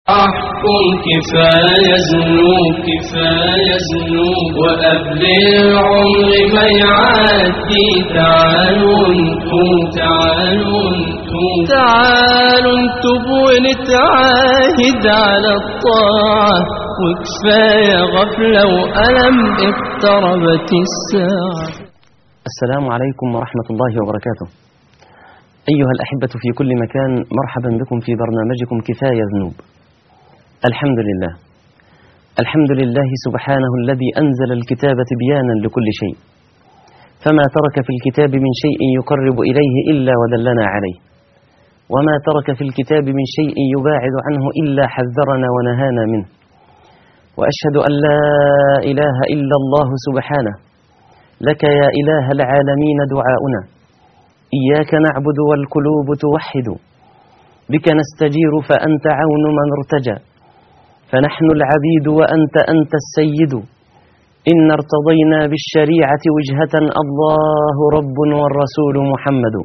احكم كفاية ذنوب كفاية ذنوب وقبل العمر ما يعدي تعالوا انتم تعالوا انتم تعالوا انتم ونتعاهد على الطاعة وكفاية غفلة وألم اقتربت الساعة السلام عليكم ورحمة الله وبركاته أيها الأحبة في كل مكان مرحبا بكم في برنامجكم كفاية ذنوب الحمد لله الحمد لله سبحانه الذي أنزل الكتاب تبيانا لكل شيء فما ترك في الكتاب من شيء يقرب إليه إلا ودلنا عليه وما ترك في الكتاب من شيء يباعد عنه إلا حذرنا ونهانا منه وأشهد أن لا إله إلا الله سبحانه لك يا إله العالمين دعاؤنا إياك نعبد والقلوب توحد بك نستجير فأنت عون من ارتجى فنحن العبيد وأنت أنت السيد إن ارتضينا بالشريعة وجهة الله رب والرسول محمد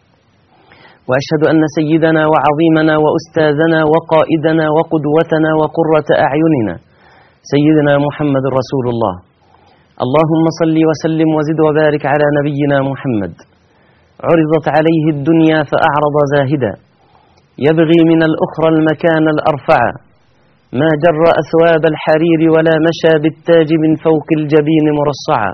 وأشهد أن سيدنا وعظيمنا وأستاذنا وقائدنا وقدوتنا وقرة أعيننا سيدنا محمد رسول الله اللهم صل وسلم وزد وبارك على نبينا محمد عرضت عليه الدنيا فأعرض زاهدا يبغي من الأخرى المكان الأرفع ما جر أثواب الحرير ولا مشى بالتاج من فوق الجبين مرصعا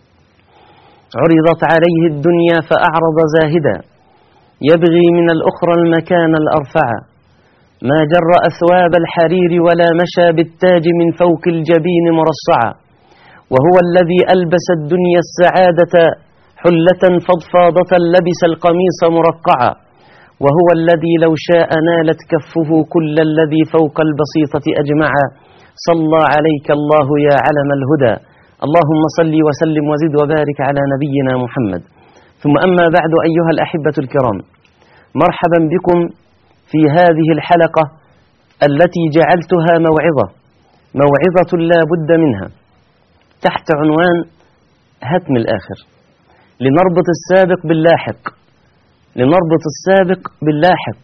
عرضت عليه الدنيا فأعرض زاهدا يبغي من الأخرى المكان الأرفع ما جر أثواب الحرير ولا مشى بالتاج من فوق الجبين مرصعا وهو الذي ألبس الدنيا السعادة حلة فضفاضة لبس القميص مرقعا وهو الذي لو شاء نالت كفه كل الذي فوق البسيطة أجمعا صلى عليك الله يا علم الهدى اللهم صل وسلم وزد وبارك على نبينا محمد ثم أما بعد أيها الأحبة الكرام مرحبا بكم في هذه الحلقة التي جعلتها موعظة موعظة لا بد منها تحت عنوان هتم الآخر لنربط السابق باللاحق لنربط السابق باللاحق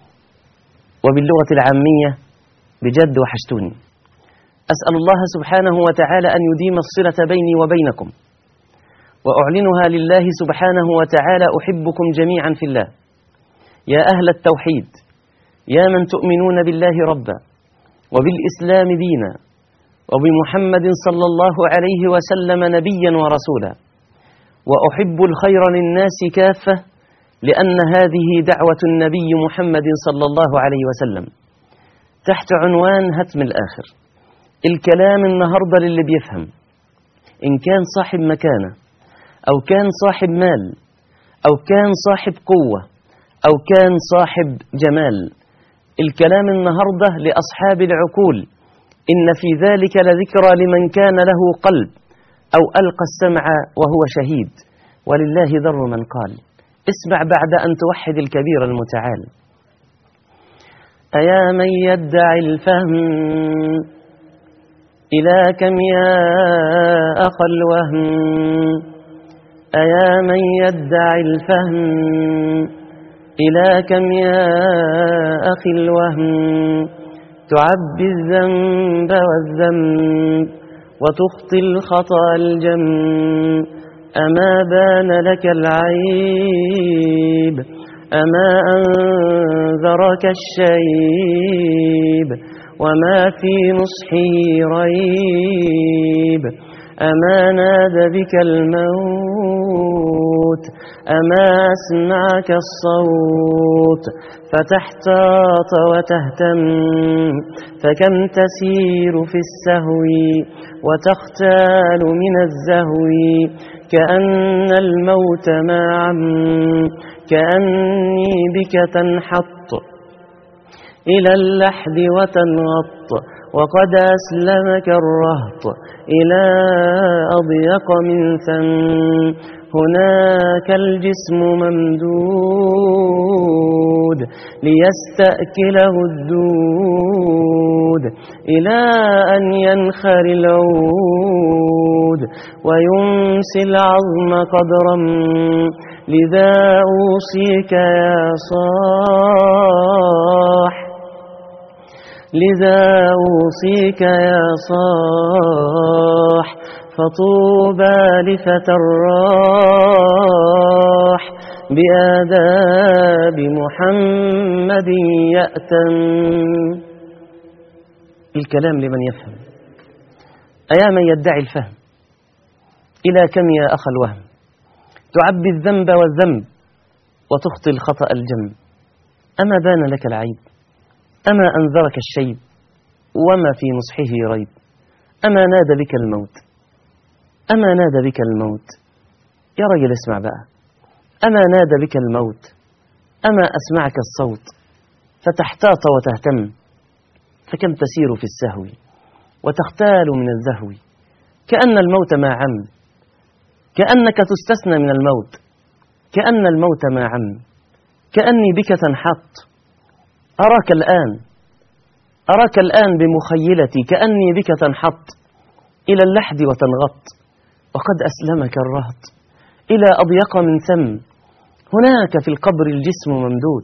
وباللغة العامية بجد وحشتوني أسأل الله سبحانه وتعالى أن يديم الصلة بيني وبينكم وأعلنها لله سبحانه وتعالى أحبكم جميعا في الله يا أهل التوحيد يا من تؤمنون بالله ربا وبالإسلام دينا وبمحمد صلى الله عليه وسلم نبيا ورسولا وأحب الخير للناس كافة لأن هذه دعوة النبي محمد صلى الله عليه وسلم تحت عنوان هتم الآخر الكلام النهاردة للي بيفهم إن كان صاحب مكانة أو كان صاحب مال أو كان صاحب قوة أو كان صاحب جمال الكلام النهاردة لأصحاب العقول إن في ذلك لذكرى لمن كان له قلب أو ألقى السمع وهو شهيد ولله ذر من قال اسمع بعد أن توحد الكبير المتعال أيا من يدعي الفهم إلى كم يا أخ الوهم أيا من يدعي الفهم إلى كم يا أخي الوهم تعبي الذنب والذنب وتخطي الخطأ الجم أما بان لك العيب أما أنذرك الشيب وما في نصحه ريب أما نادى بك الموت أما أسمعك الصوت فتحتاط وتهتم فكم تسير في السهو وتختال من الزهو كأن الموت معا كأني بك تنحط إلى اللحد وتنغط وقد أسلمك الرهط إلى أضيق من ثم هناك الجسم ممدود ليستأكله الدود إلى أن ينخر العود ويمسي العظم قدرا لذا أوصيك يا صاح لذا أوصيك يا صاح فطوبى لفتى الراح بآداب محمد يأتم الكلام لمن يفهم أيا من يدعي الفهم إلى كم يا أخ الوهم تعبي الذنب والذنب وتخطي الخطأ الجم أما بان لك العيب أما أنذرك الشيب وما في نصحه ريب أما نادى بك الموت أما نادى بك الموت يا رجل اسمع بقى أما نادى بك الموت أما أسمعك الصوت فتحتاط وتهتم فكم تسير في السهو وتختال من الزهو كأن الموت ما عم كأنك تستثنى من الموت كأن الموت ما عم كأني بك تنحط أراك الآن أراك الآن بمخيلتي كأني بك تنحط إلى اللحد وتنغط وقد أسلمك الرهط إلى أضيق من ثم هناك في القبر الجسم ممدود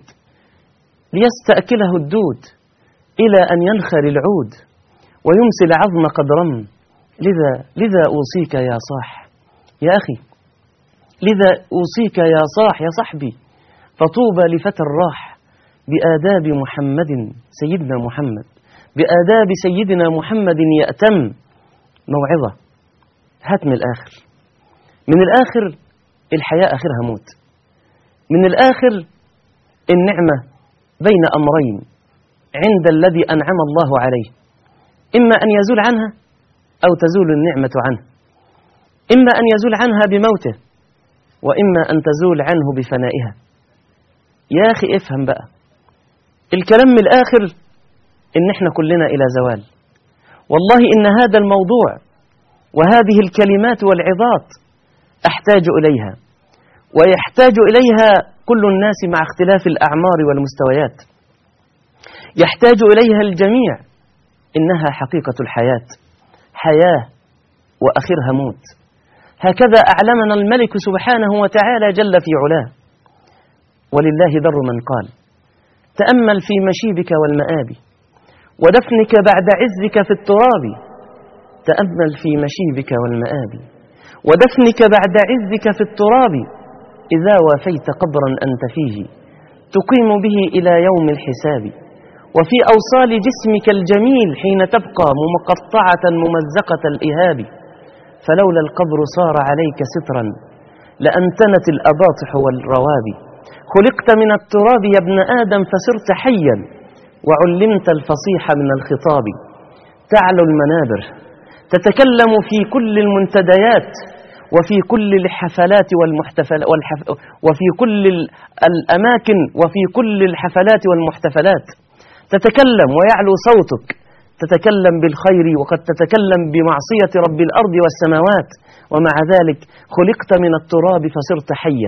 ليستأكله الدود إلى أن ينخر العود ويمسي العظم قد رم لذا لذا أوصيك يا صاح يا أخي لذا أوصيك يا صاح يا صحبي فطوبى لفتى الراح بآداب محمد سيدنا محمد بآداب سيدنا محمد يأتم موعظة هات من الآخر من الآخر الحياة آخرها موت من الآخر النعمة بين أمرين عند الذي أنعم الله عليه إما أن يزول عنها أو تزول النعمة عنه إما أن يزول عنها بموته وإما أن تزول عنه بفنائها يا أخي افهم بقى الكلام من الآخر إن إحنا كلنا إلى زوال والله إن هذا الموضوع وهذه الكلمات والعظات أحتاج إليها ويحتاج إليها كل الناس مع اختلاف الأعمار والمستويات يحتاج إليها الجميع إنها حقيقة الحياة حياة وأخرها موت هكذا أعلمنا الملك سبحانه وتعالى جل في علاه ولله در من قال تأمل في مشيبك والمآب ودفنك بعد عزك في التراب تأمل في مشيبك والمآب ودفنك بعد عزك في التراب إذا وافيت قبرا أنت فيه تقيم به إلى يوم الحساب وفي أوصال جسمك الجميل حين تبقى مقطعة ممزقة الإهاب فلولا القبر صار عليك سترا لأنتنت الأباطح والروابي خلقت من التراب يا ابن آدم فصرت حيا وعلمت الفصيح من الخطاب تعلو المنابر تتكلم في كل المنتديات وفي كل الحفلات والمحتفل والحف وفي كل الأماكن وفي كل الحفلات والمحتفلات تتكلم ويعلو صوتك تتكلم بالخير وقد تتكلم بمعصية رب الأرض والسماوات ومع ذلك خلقت من التراب فصرت حيا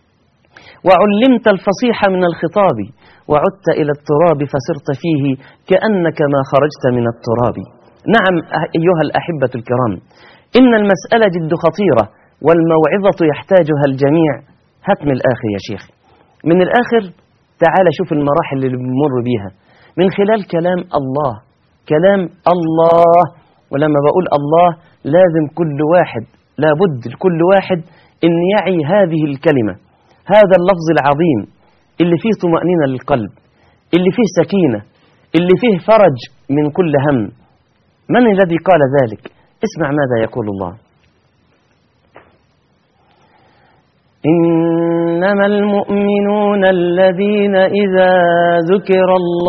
وعلمت الفصيح من الخطاب وعدت إلى التراب فصرت فيه كأنك ما خرجت من التراب نعم أيها الأحبة الكرام إن المسألة جد خطيرة والموعظة يحتاجها الجميع هات من الآخر يا شيخ من الآخر تعال شوف المراحل اللي بنمر بيها من خلال كلام الله كلام الله ولما بقول الله لازم كل واحد لابد لكل واحد أن يعي هذه الكلمة هذا اللفظ العظيم اللي فيه طمأنينة للقلب اللي فيه سكينة اللي فيه فرج من كل هم من الذي قال ذلك اسمع ماذا يقول الله إنما المؤمنون الذين إذا ذكر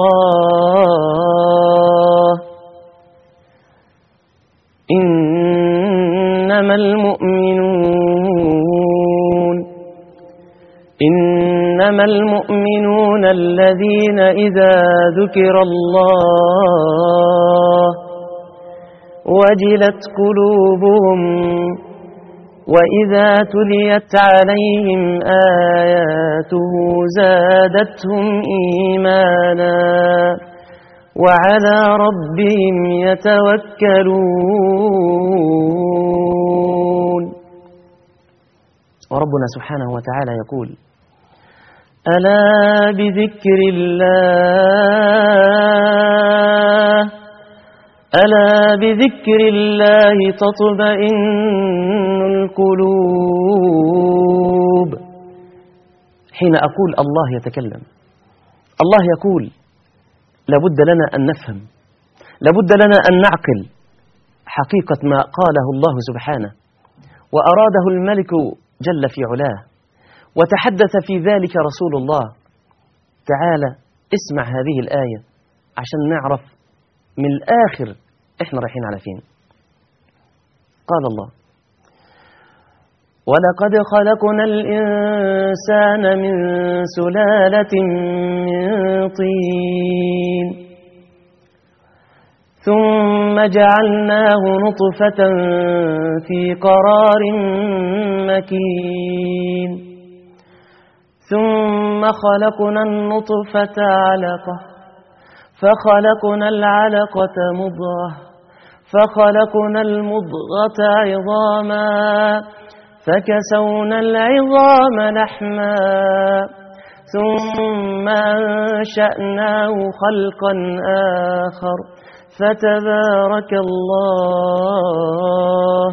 الله إنما المؤمنون إنما المؤمنون الذين إذا ذكر الله وجلت قلوبهم وإذا تليت عليهم آياته زادتهم إيمانا وعلى ربهم يتوكلون وربنا سبحانه وتعالى يقول ألا بذكر الله ألا بذكر الله تطمئن القلوب حين أقول الله يتكلم الله يقول لابد لنا أن نفهم لابد لنا أن نعقل حقيقة ما قاله الله سبحانه وأراده الملك جل في علاه وتحدث في ذلك رسول الله تعالى اسمع هذه الآية عشان نعرف من الآخر إحنا رايحين على فين قال الله ولقد خلقنا الإنسان من سلالة من طين ثم جعلناه نطفة في قرار مكين ثم خلقنا النطفة علقة فخلقنا العلقة مضغة فخلقنا المضغة عظاما فكسونا العظام لحما ثم أنشأناه خلقا آخر فتبارك الله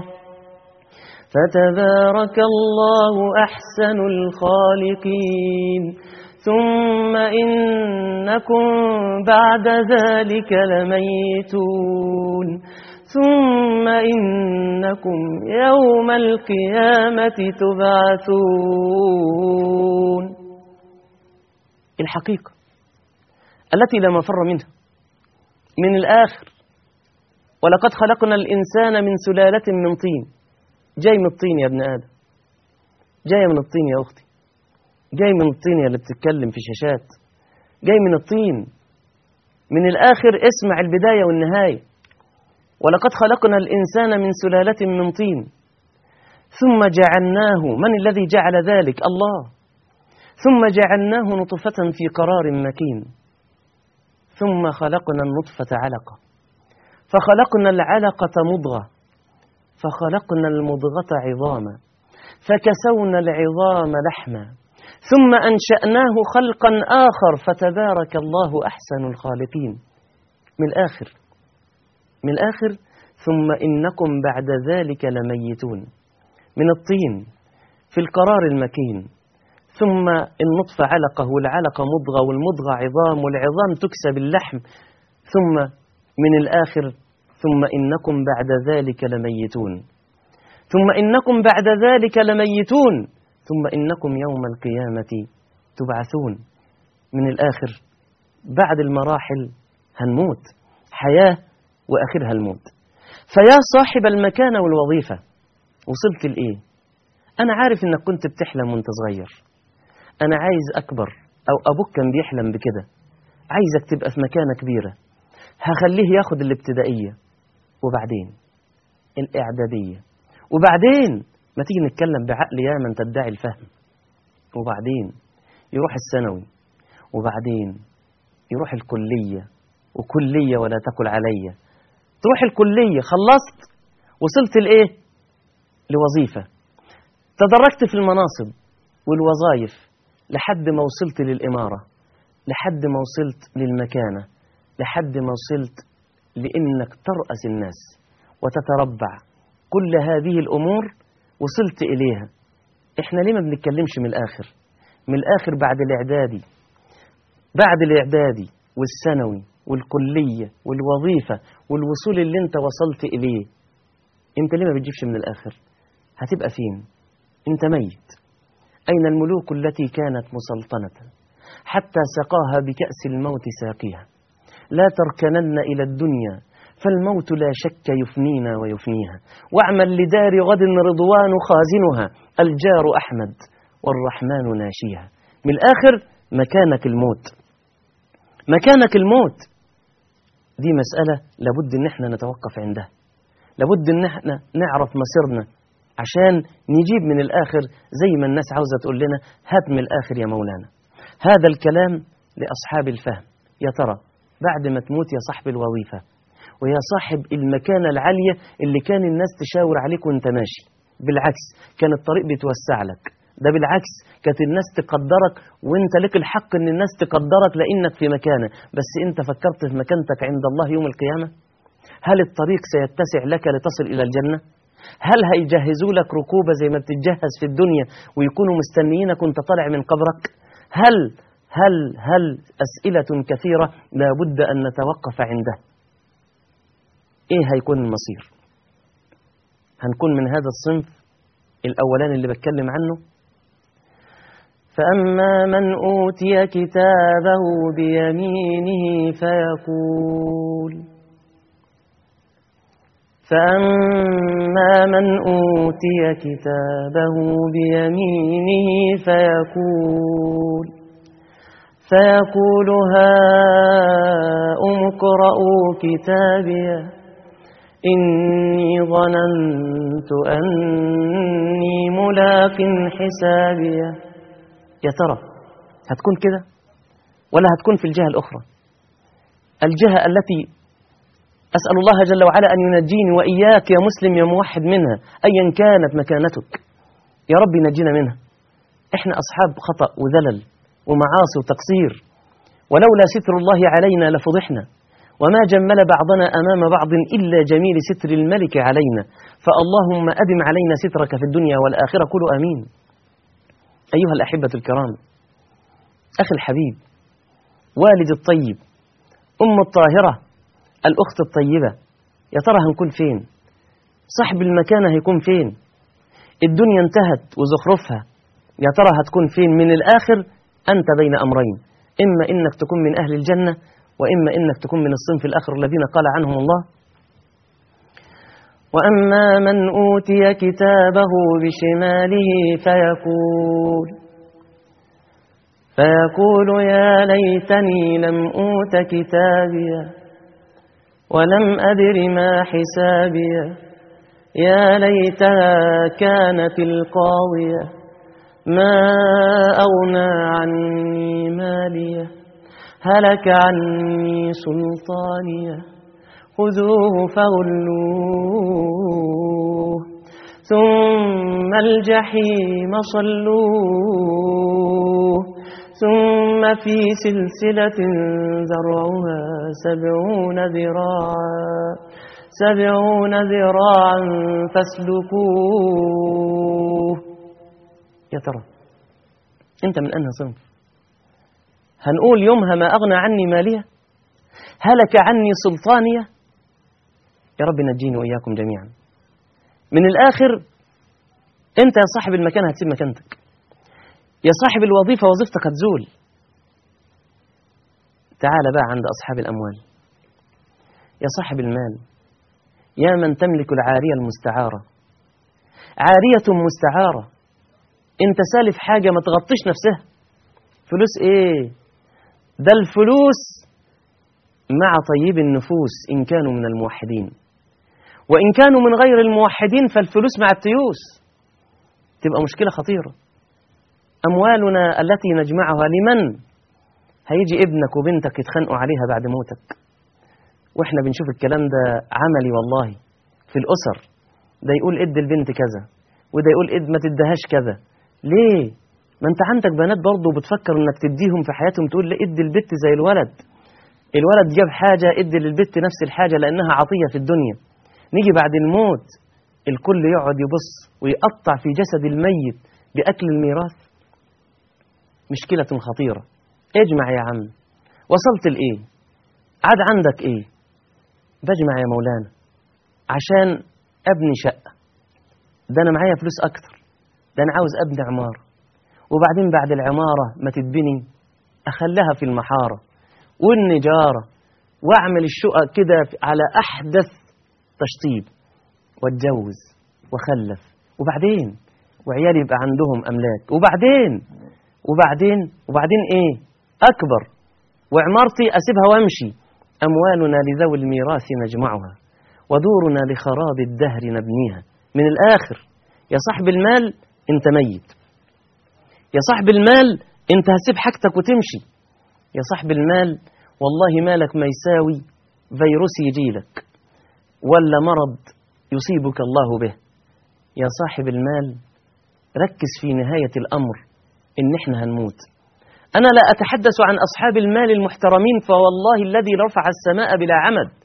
فتبارك الله أحسن الخالقين ثم إنكم بعد ذلك لميتون ثم إنكم يوم القيامة تبعثون الحقيقة التي لا مفر منها من الآخر ولقد خلقنا الإنسان من سلالة من طين جاي من الطين يا ابن آدم جاي من الطين يا أختي جاي من الطين يا اللي بتتكلم في شاشات جاي من الطين من الآخر اسمع البداية والنهاية ولقد خلقنا الإنسان من سلالة من طين ثم جعلناه من الذي جعل ذلك الله ثم جعلناه نطفة في قرار مكين ثم خلقنا النطفة علقة فخلقنا العلقة مضغة فخلقنا المضغة عظاما فكسونا العظام لحما ثم أنشأناه خلقا آخر فتبارك الله أحسن الخالقين من الآخر من الآخر ثم إنكم بعد ذلك لميتون من الطين في القرار المكين ثم النطفة علقة والعلقة مضغة والمضغة عظام والعظام تكسب اللحم ثم من الآخر ثم إنكم بعد ذلك لميتون ثم إنكم بعد ذلك لميتون ثم إنكم يوم القيامة تبعثون من الآخر بعد المراحل هنموت حياة وآخرها الموت فيا صاحب المكانة والوظيفة وصلت لإيه أنا عارف إنك كنت بتحلم وانت صغير أنا عايز أكبر أو أبوك كان بيحلم بكده عايزك تبقى في مكانة كبيرة هخليه ياخد الابتدائية وبعدين الإعدادية وبعدين ما تيجي نتكلم بعقل يا من تدعي الفهم وبعدين يروح الثانوي وبعدين يروح الكلية وكلية ولا تكل عليا تروح الكلية خلصت وصلت لإيه لوظيفة تدرجت في المناصب والوظائف لحد ما وصلت للإمارة لحد ما وصلت للمكانة لحد ما وصلت لإنك ترأس الناس وتتربع كل هذه الأمور وصلت إليها إحنا ليه ما بنتكلمش من الآخر من الآخر بعد الإعدادي بعد الإعدادي والثانوي والكلية والوظيفة والوصول اللي انت وصلت إليه انت ليه ما بتجيبش من الآخر هتبقى فين انت ميت أين الملوك التي كانت مسلطنة حتى سقاها بكأس الموت ساقيها لا تركنن إلى الدنيا فالموت لا شك يفنينا ويفنيها واعمل لدار غد رضوان خازنها الجار أحمد والرحمن ناشيها من الآخر مكانك الموت مكانك الموت دي مسألة لابد ان احنا نتوقف عندها لابد ان احنا نعرف مصيرنا عشان نجيب من الآخر زي ما الناس عاوزة تقول لنا هات من الآخر يا مولانا هذا الكلام لأصحاب الفهم يا ترى بعد ما تموت يا صاحب الوظيفة ويا صاحب المكانة العالية اللي كان الناس تشاور عليك وانت ماشي بالعكس كان الطريق بيتوسع لك ده بالعكس كانت الناس تقدرك وانت لك الحق ان الناس تقدرك لانك في مكانه بس انت فكرت في مكانتك عند الله يوم القيامة هل الطريق سيتسع لك لتصل إلى الجنة هل هيجهزوا لك ركوبة زي ما بتتجهز في الدنيا ويكونوا مستنيينك وانت طالع من قبرك هل هل هل أسئلة كثيرة لا بد أن نتوقف عندها إيه هيكون المصير هنكون من هذا الصنف الأولاني اللي بتكلم عنه فأما من أوتي كتابه بيمينه فيقول فأما من أوتي كتابه بيمينه فيقول فيقول هاؤم اقرءوا كتابيه إني ظننت أني ملاق حسابيه يا ترى هتكون كده ولا هتكون في الجهة الأخرى الجهة التي أسأل الله جل وعلا أن ينجيني وإياك يا مسلم يا موحد منها أيا كانت مكانتك يا رب نجينا منها إحنا أصحاب خطأ وذلل ومعاصي وتقصير ولولا ستر الله علينا لفضحنا وما جمل بعضنا أمام بعض إلا جميل ستر الملك علينا فاللهم أدم علينا سترك في الدنيا والآخرة قولوا أمين أيها الأحبة الكرام أخي الحبيب والد الطيب أم الطاهرة الأخت الطيبة يا ترى هنكون فين صاحب المكانة هيكون فين الدنيا انتهت وزخرفها يا ترى هتكون فين من الآخر أنت بين أمرين إما إنك تكون من أهل الجنة وإما إنك تكون من الصنف الآخر الذين قال عنهم الله وأما من أوتي كتابه بشماله فيقول فيقول يا ليتني لم أوت كتابيه ولم أدر ما حسابيه يا ليتها كانت القاضية ما أغنى عني ماليه هلك عني سلطانيه خذوه فغلوه ثم الجحيم صلوه ثم في سلسلة ذرعها سبعون ذراعا سبعون ذراعا فاسلكوه يا ترى انت من انهي صنف هنقول يومها ما اغنى عني ماليه هلك عني سلطانيه يا رب نجيني واياكم جميعا من الاخر انت يا صاحب المكان هتسيب مكانتك يا صاحب الوظيفه وظيفتك هتزول تعال بقى عند اصحاب الاموال يا صاحب المال يا من تملك العاريه المستعاره عاريه مستعاره انت سالف حاجه ما تغطيش نفسها فلوس ايه ده الفلوس مع طيب النفوس ان كانوا من الموحدين وإن كانوا من غير الموحدين فالفلوس مع التيوس تبقى مشكلة خطيرة أموالنا التي نجمعها لمن هيجي ابنك وبنتك يتخانقوا عليها بعد موتك وإحنا بنشوف الكلام ده عملي والله في الأسر ده يقول اد البنت كذا وده يقول اد ما تدهاش كذا ليه ما انت عندك بنات برضه بتفكر انك تديهم في حياتهم تقول لا اد البت زي الولد الولد جاب حاجة اد للبت نفس الحاجة لأنها عطية في الدنيا نيجي بعد الموت الكل يقعد يبص ويقطع في جسد الميت بأكل الميراث مشكلة خطيرة اجمع يا عم وصلت لإيه عاد عندك إيه بجمع يا مولانا عشان أبني شقة ده أنا معايا فلوس أكتر ده أنا عاوز أبني عمارة وبعدين بعد العمارة ما تتبني أخلها في المحارة والنجارة وأعمل الشقق كده على أحدث تشطيب واتجوز وخلف وبعدين وعيالي يبقى عندهم أملاك وبعدين وبعدين وبعدين إيه أكبر وعمارتي أسيبها وأمشي أموالنا لذوي الميراث نجمعها ودورنا لخراب الدهر نبنيها من الآخر يا صاحب المال أنت ميت يا صاحب المال أنت هسيب حاجتك وتمشي يا صاحب المال والله مالك ما يساوي فيروس يجيلك ولا مرض يصيبك الله به يا صاحب المال ركز في نهاية الأمر إن إحنا هنموت أنا لا أتحدث عن أصحاب المال المحترمين فوالله الذي رفع السماء بلا عمد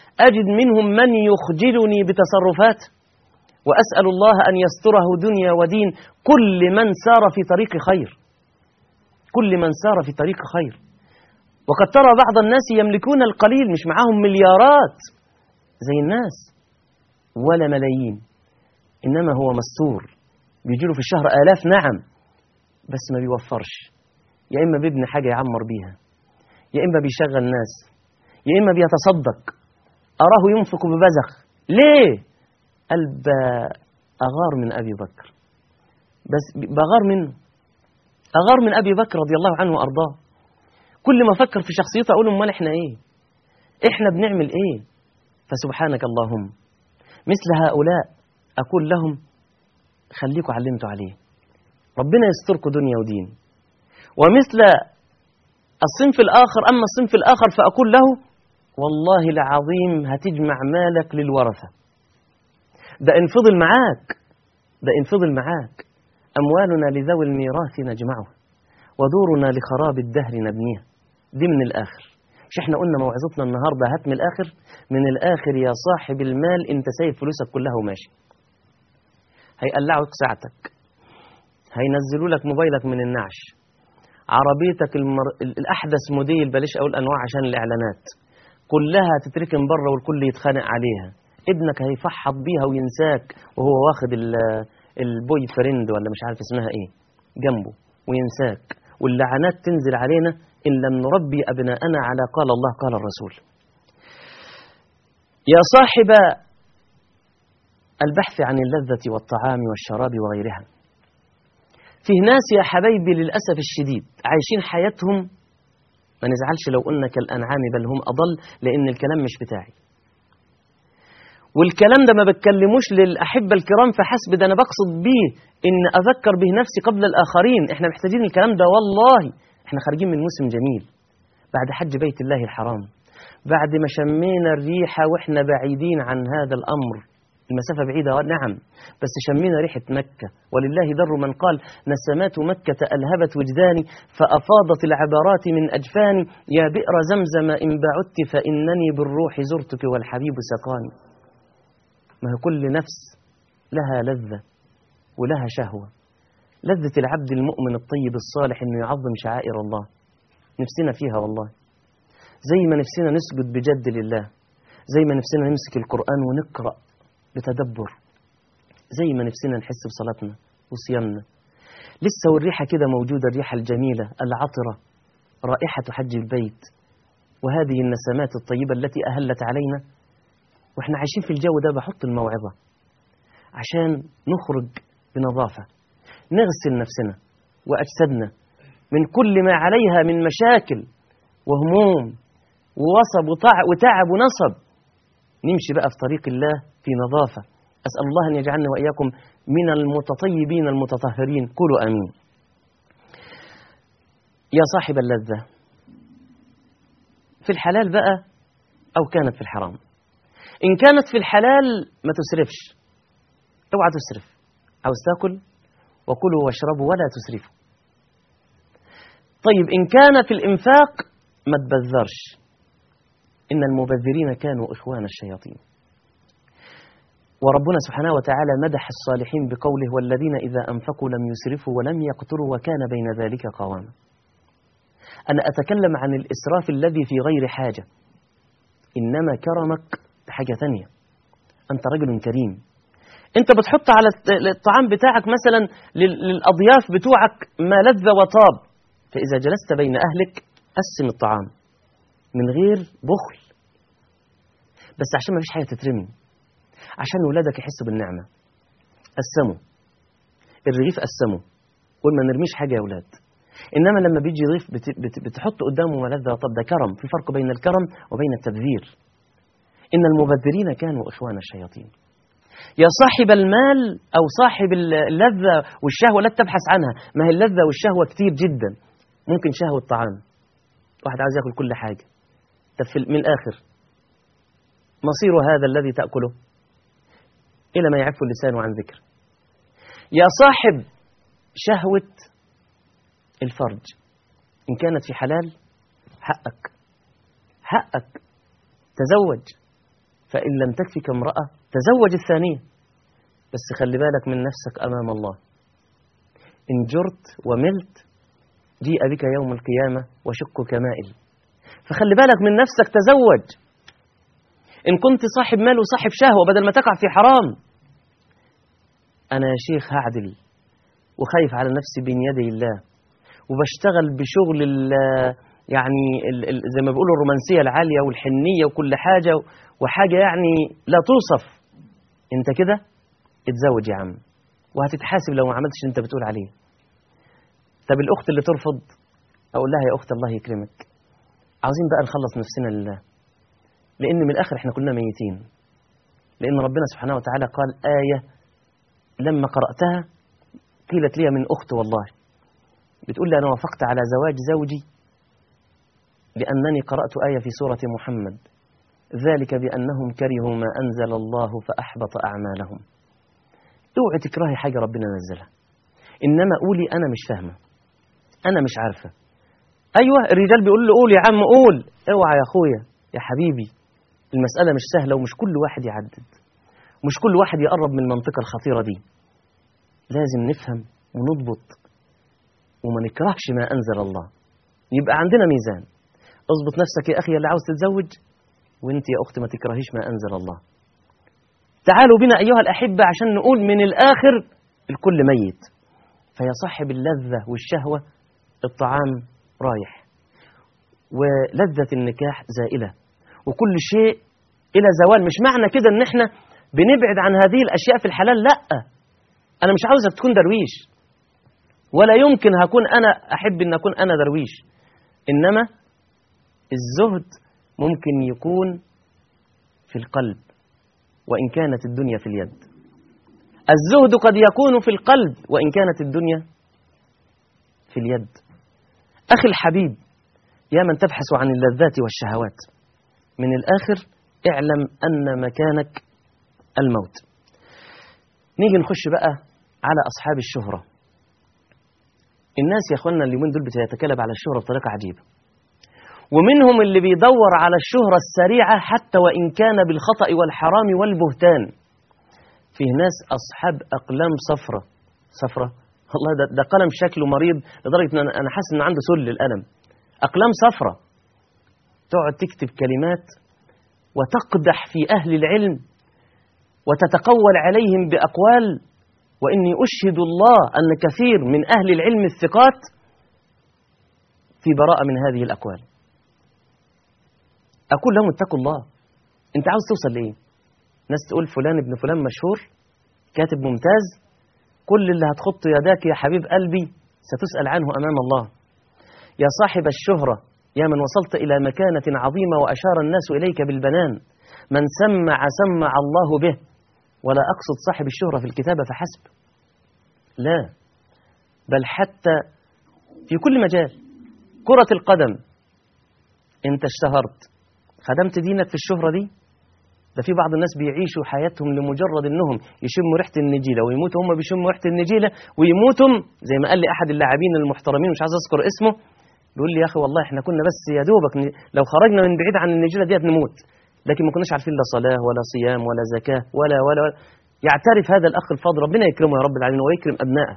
أجد منهم من يخجلني بتصرفاته وأسأل الله أن يستره دنيا ودين كل من سار في طريق خير كل من سار في طريق خير وقد ترى بعض الناس يملكون القليل مش معاهم مليارات زي الناس ولا ملايين إنما هو مستور بيجيله في الشهر آلاف نعم بس ما بيوفرش يا إما بيبني حاجة يعمر بيها يا إما بيشغل ناس يا إما بيتصدق أراه ينفق ببذخ ليه؟ قال أغار من أبي بكر بس بغار منه أغار من أبي بكر رضي الله عنه وأرضاه كل ما أفكر في شخصيته أقول أمال إحنا إيه إحنا بنعمل إيه فسبحانك اللهم مثل هؤلاء أقول لهم خليكم علمتوا عليه ربنا يستركم دنيا ودين ومثل الصنف الآخر أما الصنف الآخر فأقول له والله العظيم هتجمع مالك للورثة ده إن فضل معاك ده إن فضل معاك أموالنا لذوي الميراث نجمعها ودورنا لخراب الدهر نبنيها دي من الآخر مش احنا قلنا موعظتنا النهاردة هات من الآخر من الآخر يا صاحب المال انت سايب فلوسك كلها وماشي هيقلعوا ساعتك هينزلوا لك موبايلك من النعش عربيتك المر... الأحدث موديل بلاش أقول أنواع عشان الإعلانات كلها تتركن بره والكل يتخانق عليها ابنك هيفحط بيها وينساك وهو واخد ال... البوي فريند ولا مش عارف اسمها ايه جنبه وينساك واللعنات تنزل علينا إن لم نربي أبناءنا على قال الله قال الرسول يا صاحب البحث عن اللذة والطعام والشراب وغيرها فيه ناس يا حبايبي للأسف الشديد عايشين حياتهم ما نزعلش لو قلنا كالأنعام بل هم أضل لأن الكلام مش بتاعي والكلام ده ما بتكلموش للأحبة الكرام فحسب ده أنا بقصد بيه إن أذكر به نفسي قبل الآخرين إحنا محتاجين الكلام ده والله إحنا خارجين من موسم جميل بعد حج بيت الله الحرام بعد ما شمينا الريحة وإحنا بعيدين عن هذا الأمر المسافة بعيدة نعم بس شمينا ريحة مكة ولله در من قال نسمات مكة ألهبت وجداني فأفاضت العبرات من أجفاني يا بئر زمزم إن بعدت فإنني بالروح زرتك والحبيب سقاني ما هي كل نفس لها لذة ولها شهوة لذة العبد المؤمن الطيب الصالح إنه يعظم شعائر الله نفسنا فيها والله زي ما نفسنا نسجد بجد لله زي ما نفسنا نمسك القرآن ونقرأ بتدبر زي ما نفسنا نحس بصلاتنا وصيامنا لسه والريحة كده موجودة الريحة الجميلة العطرة رائحة حج البيت وهذه النسمات الطيبة التي أهلت علينا واحنا عايشين في الجو ده بحط الموعظة عشان نخرج بنظافة نغسل نفسنا وأجسادنا من كل ما عليها من مشاكل وهموم ووصب وتعب ونصب نمشي بقى في طريق الله في نظافة أسأل الله أن يجعلنا وإياكم من المتطيبين المتطهرين قولوا أمين يا صاحب اللذة في الحلال بقى أو كانت في الحرام إن كانت في الحلال ما تسرفش اوعى تسرف عاوز تاكل وكلوا واشربوا ولا تسرفوا طيب إن كان في الإنفاق ما تبذرش إن المبذرين كانوا إخوان الشياطين وربنا سبحانه وتعالى مدح الصالحين بقوله والذين إذا أنفقوا لم يسرفوا ولم يقتروا وكان بين ذلك قواما أنا أتكلم عن الإسراف الذي في غير حاجة إنما كرمك بحاجة ثانية أنت رجل كريم أنت بتحط على الطعام بتاعك مثلا للأضياف بتوعك ما لذ وطاب فإذا جلست بين أهلك قسم الطعام من غير بخل بس عشان ما فيش حاجة تترمي عشان ولادك يحسوا بالنعمة قسموا الرغيف قسموا قول ما نرميش حاجة يا ولاد إنما لما بيجي رغيف بت بت بتحط قدامه ملذة طب ده كرم في فرق بين الكرم وبين التبذير إن المبذرين كانوا إخوان الشياطين يا صاحب المال أو صاحب اللذة والشهوة لا تبحث عنها ما هي اللذة والشهوة كتير جدا ممكن شهوة طعام واحد عايز ياكل كل حاجة طب من الآخر مصير هذا الذي تأكله إلى ما يعف اللسان عن ذكر يا صاحب شهوة الفرج إن كانت في حلال حقك حقك تزوج فإن لم تكفك امرأة تزوج الثانية بس خلي بالك من نفسك أمام الله إن جرت وملت جيء بك يوم القيامة وشقك مائل فخلي بالك من نفسك تزوج إن كنت صاحب مال وصاحب شهوة بدل ما تقع في حرام أنا يا شيخ هعدل وخايف على نفسي بين يدي الله وبشتغل بشغل ال يعني ال ال زي ما بيقولوا الرومانسية العالية والحنية وكل حاجة وحاجة يعني لا توصف انت كده اتزوج يا عم وهتتحاسب لو ما عملتش اللي انت بتقول عليه طب الأخت اللي ترفض أقول لها يا أخت الله يكرمك عاوزين بقى نخلص نفسنا لله لأن من الآخر احنا كلنا ميتين لأن ربنا سبحانه وتعالى قال آية لما قرأتها قيلت لي من أخت والله بتقول لي أنا وافقت على زواج زوجي لأنني قرأت آية في سورة محمد ذلك بأنهم كرهوا ما أنزل الله فأحبط أعمالهم اوعي تكرهي حاجة ربنا نزلها إنما قولي أنا مش فاهمة أنا مش عارفة أيوة الرجال بيقول له قول يا عم قول اوعى يا أخويا يا حبيبي المسألة مش سهلة ومش كل واحد يعدد مش كل واحد يقرب من المنطقة الخطيرة دي لازم نفهم ونضبط وما نكرهش ما أنزل الله يبقى عندنا ميزان اضبط نفسك يا أخي اللي عاوز تتزوج وانت يا أخت ما تكرهيش ما أنزل الله تعالوا بنا أيها الأحبة عشان نقول من الآخر الكل ميت فيا صاحب اللذة والشهوة الطعام رايح ولذة النكاح زائلة وكل شيء إلى زوال مش معنى كده إن إحنا بنبعد عن هذه الأشياء في الحلال لا أنا مش عاوزك تكون درويش ولا يمكن هكون أنا أحب أن أكون أنا درويش إنما الزهد ممكن يكون في القلب وإن كانت الدنيا في اليد الزهد قد يكون في القلب وإن كانت الدنيا في اليد أخي الحبيب يا من تبحث عن اللذات والشهوات من الآخر اعلم أن مكانك الموت نيجي نخش بقى على أصحاب الشهرة الناس يا أخوانا اليومين دول بتتكلم على الشهرة بطريقة عجيبة ومنهم اللي بيدور على الشهرة السريعة حتى وإن كان بالخطأ والحرام والبهتان فيه ناس أصحاب أقلام صفرة صفرة والله ده, ده قلم شكله مريض لدرجة أن أنا حاسس أنه عنده سل القلم أقلام صفرة تقعد تكتب كلمات وتقدح في أهل العلم وتتقول عليهم بأقوال وإني أشهد الله أن كثير من أهل العلم الثقات في براءة من هذه الأقوال أقول لهم اتقوا الله أنت عاوز توصل لإيه ناس تقول فلان ابن فلان مشهور كاتب ممتاز كل اللي هتخط يداك يا حبيب قلبي ستسأل عنه أمام الله يا صاحب الشهرة يا من وصلت إلى مكانة عظيمة وأشار الناس إليك بالبنان من سمع سمع الله به ولا أقصد صاحب الشهرة في الكتابة فحسب لا بل حتى في كل مجال كرة القدم انت اشتهرت خدمت دينك في الشهرة دي ده في بعض الناس بيعيشوا حياتهم لمجرد انهم يشموا ريحه النجيله ويموتوا هم بيشموا ريحه النجيله ويموتوا زي ما قال لي احد اللاعبين المحترمين مش عايز اذكر اسمه بيقول لي يا اخي والله احنا كنا بس يا دوبك لو خرجنا من بعيد عن النجيله ديت نموت لكن ما كناش عارفين لا صلاه ولا صيام ولا زكاه ولا ولا, ولا يعترف هذا الاخ الفاضل ربنا يكرمه يا رب العالمين ويكرم ابنائه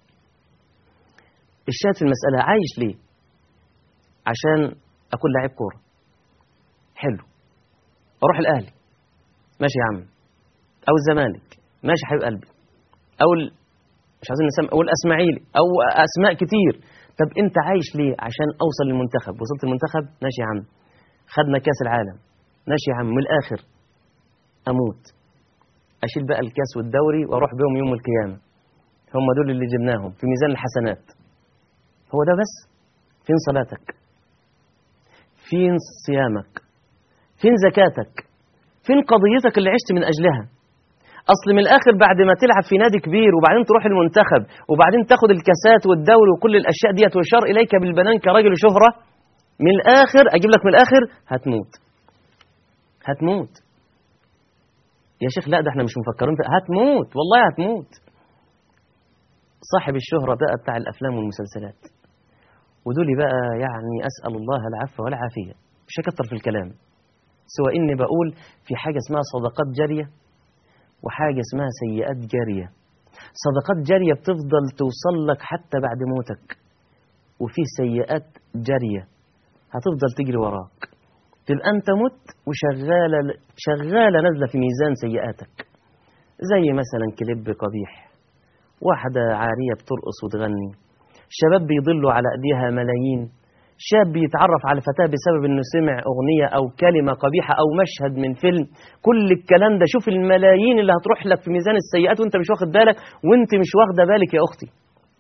الشاهد في المساله عايش ليه عشان اكون لاعب كوره حلو اروح الاهلي ماشي يا عم او الزمالك ماشي يا حبيب قلبي او ال... مش عايزين نسمي او الاسماعيلي او اسماء كتير طب انت عايش ليه عشان اوصل للمنتخب وصلت المنتخب ماشي يا عم خدنا كاس العالم ماشي يا عم من الاخر اموت اشيل بقى الكاس والدوري واروح بيهم يوم القيامه هم دول اللي جبناهم في ميزان الحسنات هو ده بس فين صلاتك فين صيامك فين زكاتك فين قضيتك اللي عشت من أجلها أصل من الآخر بعد ما تلعب في نادي كبير وبعدين تروح المنتخب وبعدين تاخد الكاسات والدوري وكل الأشياء ديت ويشار إليك بالبنان كراجل شهرة من الآخر أجيب لك من الآخر هتموت هتموت يا شيخ لا ده احنا مش مفكرين في هتموت والله هتموت صاحب الشهرة بقى بتاع الأفلام والمسلسلات ودول بقى يعني أسأل الله العفو والعافية مش هكتر في الكلام سوى إني بقول في حاجة اسمها صدقات جارية وحاجة اسمها سيئات جارية صدقات جارية بتفضل توصل لك حتى بعد موتك وفي سيئات جارية هتفضل تجري وراك تبقى أنت مت وشغالة شغالة نازلة في ميزان سيئاتك زي مثلا كليب قبيح واحدة عارية بترقص وتغني شباب بيضلوا على أيديها ملايين شاب بيتعرف على فتاة بسبب انه سمع اغنية او كلمة قبيحة او مشهد من فيلم كل الكلام ده شوف الملايين اللي هتروح لك في ميزان السيئات وانت مش واخد بالك وانت مش واخدة بالك يا اختي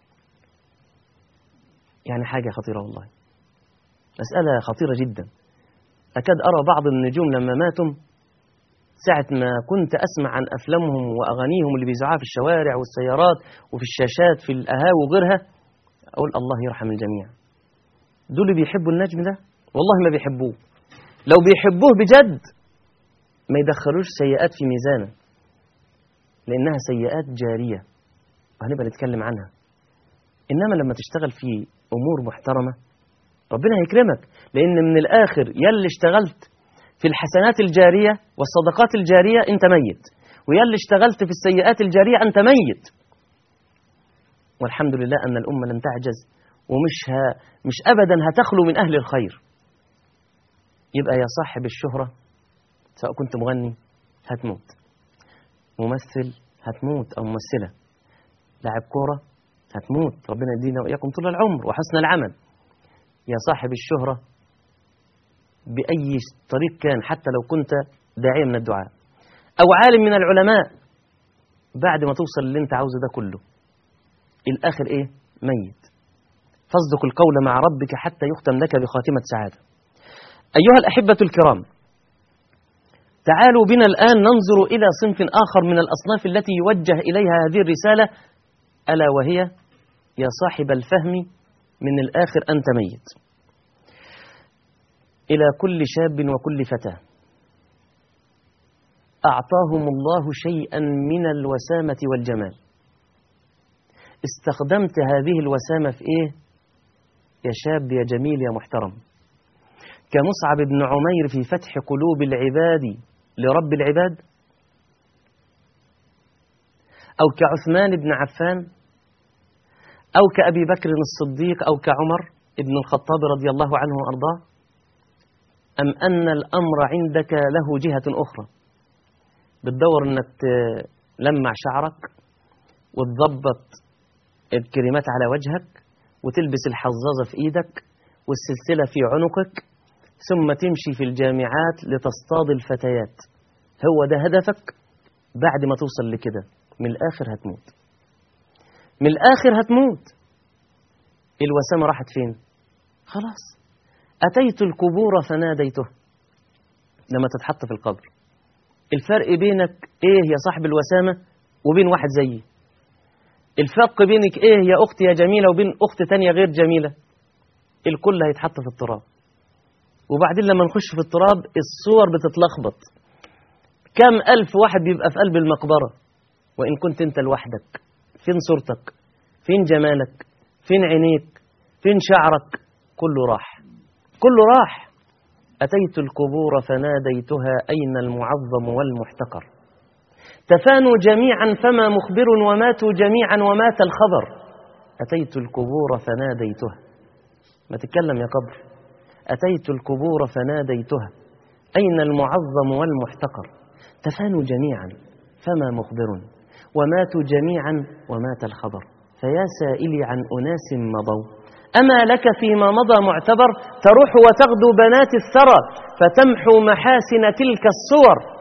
يعني حاجة خطيرة والله مسألة خطيرة جدا أكاد أرى بعض النجوم لما ماتوا ساعة ما كنت أسمع عن أفلامهم وأغانيهم اللي بيذاعوها في الشوارع والسيارات وفي الشاشات في القهاوي وغيرها أقول الله يرحم الجميع دول اللي بيحبوا النجم ده والله ما بيحبوه لو بيحبوه بجد ما يدخلوش سيئات في ميزانه لأنها سيئات جارية وهنبقى نتكلم عنها إنما لما تشتغل في أمور محترمة ربنا هيكرمك لأن من الآخر يلي اشتغلت في الحسنات الجارية والصدقات الجارية أنت ميت ويلي اشتغلت في السيئات الجارية أنت ميت والحمد لله أن الأمة لن تعجز ومش ها مش أبدا هتخلو من أهل الخير يبقى يا صاحب الشهرة سواء كنت مغني هتموت ممثل هتموت أو ممثلة لاعب كورة هتموت ربنا يدينا وإياكم طول العمر وحسن العمل يا صاحب الشهرة بأي طريق كان حتى لو كنت داعية من الدعاء أو عالم من العلماء بعد ما توصل اللي انت عاوزه ده كله الآخر إيه ميت فاصدق القول مع ربك حتى يختم لك بخاتمة سعادة أيها الأحبة الكرام تعالوا بنا الآن ننظر إلى صنف آخر من الأصناف التي يوجه إليها هذه الرسالة ألا وهي يا صاحب الفهم من الآخر أنت ميت إلى كل شاب وكل فتاة أعطاهم الله شيئا من الوسامة والجمال استخدمت هذه الوسامة في إيه يا شاب يا جميل يا محترم كمصعب بن عمير في فتح قلوب العباد لرب العباد أو كعثمان بن عفان أو كأبي بكر الصديق أو كعمر بن الخطاب رضي الله عنه وأرضاه أم أن الأمر عندك له جهة أخرى بتدور أنك تلمع شعرك وتضبط الكريمات على وجهك وتلبس الحظاظة في إيدك والسلسلة في عنقك ثم تمشي في الجامعات لتصطاد الفتيات هو ده هدفك بعد ما توصل لكده من الآخر هتموت من الآخر هتموت الوسامة راحت فين خلاص أتيت القبور فناديته لما تتحط في القبر الفرق بينك إيه يا صاحب الوسامة وبين واحد زيي الفرق بينك إيه يا أختي يا جميلة وبين أخت تانية غير جميلة الكل هيتحط في التراب وبعدين لما نخش في التراب الصور بتتلخبط كم ألف واحد بيبقى في قلب المقبرة وإن كنت أنت لوحدك فين صورتك فين جمالك فين عينيك فين شعرك كله راح كله راح أتيت القبور فناديتها أين المعظم والمحتقر تفانوا جميعا فما مخبر وماتوا جميعا ومات الخبر أتيت القبور فناديتها ما تتكلم يا قبر أتيت القبور فناديتها أين المعظم والمحتقر تفانوا جميعا فما مخبر وماتوا جميعا ومات الخبر فيا سائلي عن أناس مضوا أما لك فيما مضى معتبر تروح وتغدو بنات الثرى فتمحو محاسن تلك الصور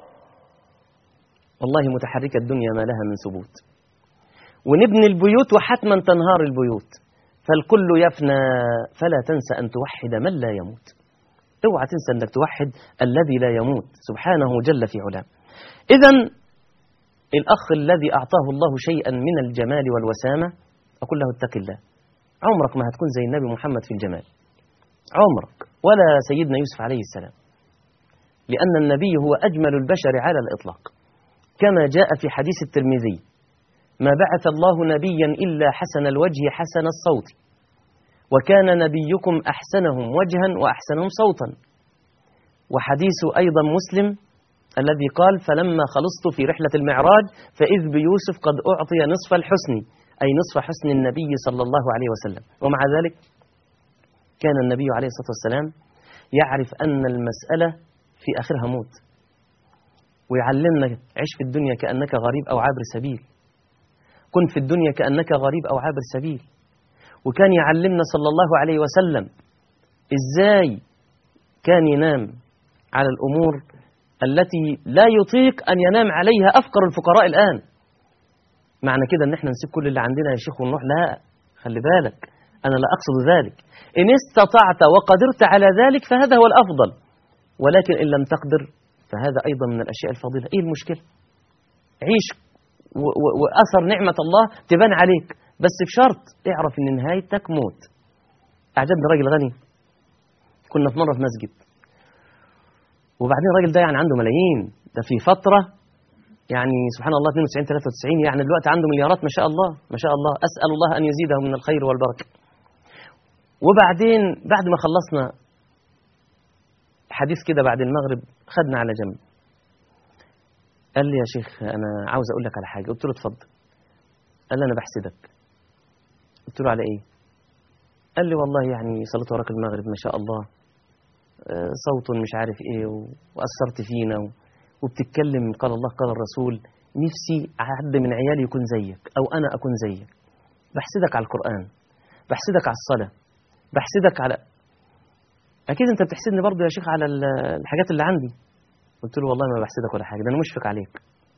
والله متحركة الدنيا ما لها من ثبوت ونبني البيوت وحتما تنهار البيوت فالكل يفنى فلا تنسى أن توحد من لا يموت اوعى تنسى أنك توحد الذي لا يموت سبحانه جل في علاه إذا الأخ الذي أعطاه الله شيئا من الجمال والوسامة أقول له اتق الله عمرك ما هتكون زي النبي محمد في الجمال عمرك ولا سيدنا يوسف عليه السلام لأن النبي هو أجمل البشر على الإطلاق كما جاء في حديث الترمذي ما بعث الله نبيا إلا حسن الوجه حسن الصوت وكان نبيكم أحسنهم وجها وأحسنهم صوتا وحديث أيضا مسلم الذي قال فلما خلصت في رحلة المعراج فإذ بيوسف قد أعطي نصف الحسن أي نصف حسن النبي صلى الله عليه وسلم ومع ذلك كان النبي عليه الصلاة والسلام يعرف أن المسألة في آخرها موت ويعلمنا عيش في الدنيا كأنك غريب أو عابر سبيل كن في الدنيا كأنك غريب أو عابر سبيل وكان يعلمنا صلى الله عليه وسلم إزاي كان ينام على الأمور التي لا يطيق أن ينام عليها أفقر الفقراء الآن معنى كده أن احنا نسيب كل اللي عندنا يا شيخ ونروح لا خلي بالك أنا لا أقصد ذلك إن استطعت وقدرت على ذلك فهذا هو الأفضل ولكن إن لم تقدر فهذا أيضا من الأشياء الفضيلة إيه المشكلة عيش وأثر نعمة الله تبان عليك بس بشرط اعرف ان نهايتك موت اعجبني راجل غني كنا في مره في مسجد وبعدين الراجل ده يعني عنده ملايين ده في فتره يعني سبحان الله 92 93 يعني دلوقتي عنده مليارات ما شاء الله ما شاء الله اسال الله ان يزيده من الخير والبركه وبعدين بعد ما خلصنا حديث كده بعد المغرب خدنا على جنب قال لي يا شيخ انا عاوز اقول لك على حاجه قلت له اتفضل قال لي انا بحسدك قلت له على ايه قال لي والله يعني صليت وراك المغرب ما شاء الله صوت مش عارف ايه واثرت فينا وبتتكلم قال الله قال الرسول نفسي حد من عيالي يكون زيك او انا اكون زيك بحسدك على القران بحسدك على الصلاه بحسدك على اكيد انت بتحسدني برضه يا شيخ على الحاجات اللي عندي قلت له والله ما بحسدك ولا حاجه ده انا مشفق عليك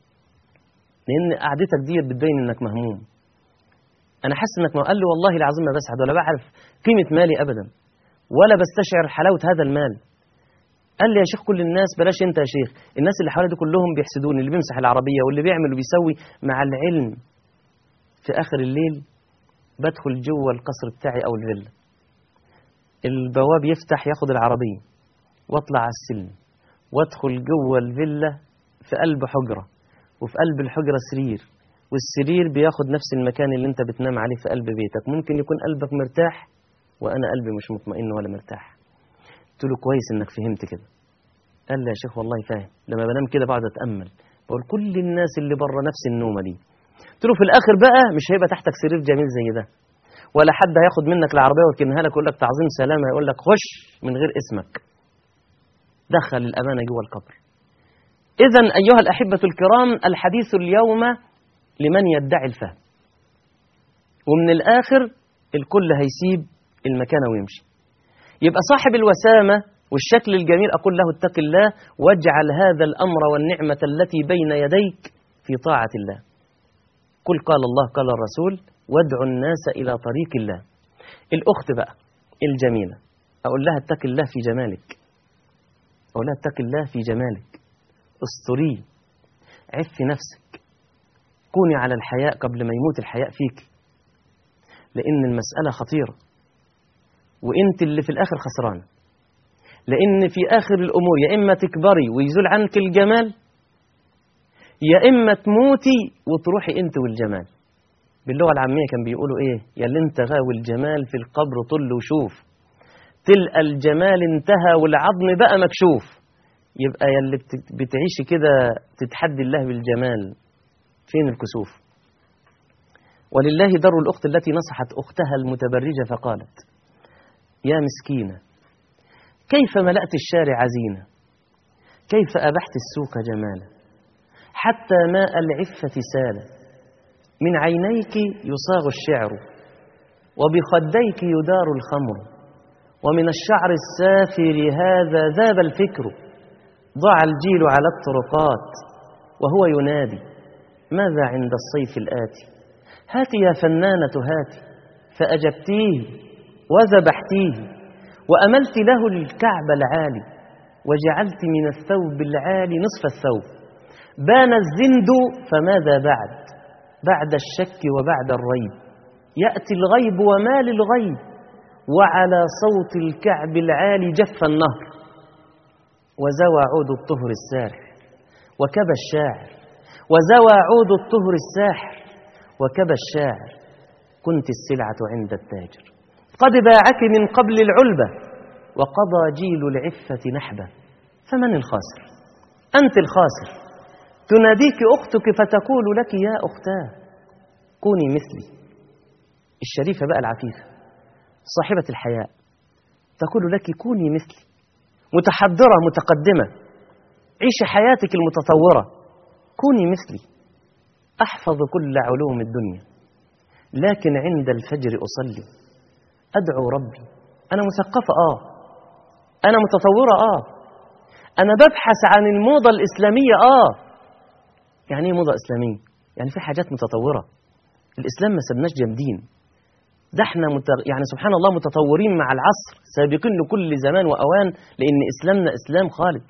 لان قعدتك دي بتبين انك مهموم انا حاسس انك قال لي والله العظيم ما بسعد ولا بعرف قيمه مالي ابدا ولا بستشعر حلاوه هذا المال قال لي يا شيخ كل الناس بلاش انت يا شيخ الناس اللي حوالي دي كلهم بيحسدوني اللي بيمسح العربيه واللي بيعمل وبيسوي مع العلم في اخر الليل بدخل جوه القصر بتاعي او الفيلا البواب يفتح ياخد العربيه واطلع على السلم وادخل جوه الفيلا في قلب حجره وفي قلب الحجره سرير والسرير بياخد نفس المكان اللي انت بتنام عليه في قلب بيتك ممكن يكون قلبك مرتاح وانا قلبي مش مطمئن ولا مرتاح قلت له كويس انك فهمت كده قال لي يا شيخ والله فاهم لما بنام كده بقعد اتامل بقول كل الناس اللي بره نفس النومه دي قلت له في الاخر بقى مش هيبقى تحتك سرير جميل زي ده ولا حد هياخد منك العربيه ويركنها لك ويقول لك تعظيم سلامه يقول لك خش من غير اسمك دخل الامانه جوه القبر اذا ايها الاحبه الكرام الحديث اليوم لمن يدعي الفهم ومن الآخر الكل هيسيب المكان ويمشي يبقى صاحب الوسامة والشكل الجميل أقول له اتق الله واجعل هذا الأمر والنعمة التي بين يديك في طاعة الله قل قال الله قال الرسول وادعوا الناس إلى طريق الله الأخت بقى الجميلة أقول لها اتق الله في جمالك أقول لها اتق الله في جمالك استريه عف نفسك كوني على الحياء قبل ما يموت الحياء فيك لأن المسألة خطيرة وإنت اللي في الآخر خسرانة لأن في آخر الأمور يا إما تكبري ويزول عنك الجمال يا إما تموتي وتروحي أنت والجمال باللغة العامية كان بيقولوا إيه يا اللي انت غاوي الجمال في القبر طل وشوف تلقى الجمال انتهى والعظم بقى مكشوف يبقى يا اللي بتعيشي كده تتحدي الله بالجمال فين الكسوف ولله در الأخت التي نصحت أختها المتبرجة فقالت يا مسكينة كيف ملأت الشارع زينة كيف أبحت السوق جمالا حتى ماء العفة سال من عينيك يصاغ الشعر وبخديك يدار الخمر ومن الشعر السافر هذا ذاب الفكر ضاع الجيل على الطرقات وهو ينادي ماذا عند الصيف الآتي هاتي يا فنانة هاتي فأجبتيه وذبحتيه وأملت له الكعب العالي وجعلت من الثوب العالي نصف الثوب بان الزند فماذا بعد بعد الشك وبعد الريب يأتي الغيب وما للغيب وعلى صوت الكعب العالي جف النهر وزوى عود الطهر السارح وكبى الشاعر وزوى عود الطهر الساحر وكبى الشاعر كنت السلعة عند التاجر قد باعك من قبل العلبة وقضى جيل العفة نحبة فمن الخاسر أنت الخاسر تناديك أختك فتقول لك يا أختاه كوني مثلي الشريفة بقى العفيفة صاحبة الحياء تقول لك كوني مثلي متحضرة متقدمة عيش حياتك المتطورة كوني مثلي أحفظ كل علوم الدنيا لكن عند الفجر أصلي أدعو ربي أنا مثقفة آه أنا متطورة آه أنا ببحث عن الموضة الإسلامية آه يعني إيه موضة إسلامية؟ يعني في حاجات متطورة الإسلام ما سبناش جامدين ده احنا متر... يعني سبحان الله متطورين مع العصر سابقين لكل زمان وأوان لأن إسلامنا إسلام خالد